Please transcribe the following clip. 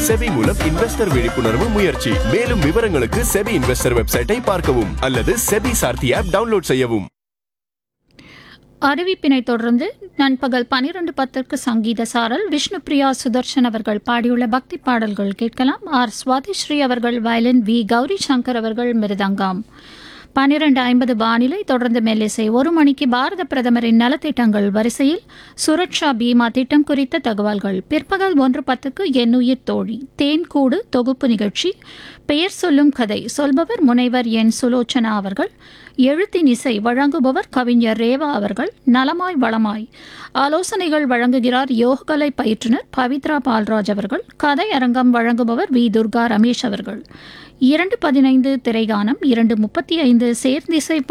SEBI மூலம் investor விழிப்புணர்வு முயற்சி மேலும் விவரங்களுக்கு செபி இன்வெஸ்டர் வெப்சைட்டை பார்க்கவும் அல்லது செபி சார்த்தி ஆப் டவுன்லோட் செய்யவும் அறிவிப்பினை தொடர்ந்து நண்பகல் பனிரெண்டு பத்திற்கு சங்கீத சாரல் விஷ்ணுபிரியா சுதர்ஷன் அவர்கள் பாடியுள்ள பக்தி பாடல்கள் கேட்கலாம் ஆர் சுவாதிஸ்ரீ அவர்கள் வயலின் வி கௌரி சங்கர் அவர்கள் மிருதங்கம் பனிரெண்டு ஐம்பது வானிலை தொடர்ந்து மெல்லிசை ஒரு மணிக்கு பாரத பிரதமரின் நலத்திட்டங்கள் வரிசையில் சுரக்ஷா பீமா திட்டம் குறித்த தகவல்கள் பிற்பகல் ஒன்று பத்துக்கு எண்ணுயிர் தோழி தேன்கூடு தொகுப்பு நிகழ்ச்சி பெயர் சொல்லும் கதை சொல்பவர் முனைவர் என் சுலோச்சனா அவர்கள் எழுத்தின் இசை வழங்குபவர் கவிஞர் ரேவா அவர்கள் நலமாய் வளமாய் ஆலோசனைகள் வழங்குகிறார் யோகக்கலை பயிற்றுனர் பவித்ரா பால்ராஜ் அவர்கள் கதை அரங்கம் வழங்குபவர் வி துர்கா ரமேஷ் அவர்கள் இரண்டு பதினைந்து திரைகானம் இரண்டு முப்பத்தி ஐந்து சேர்ந்திசை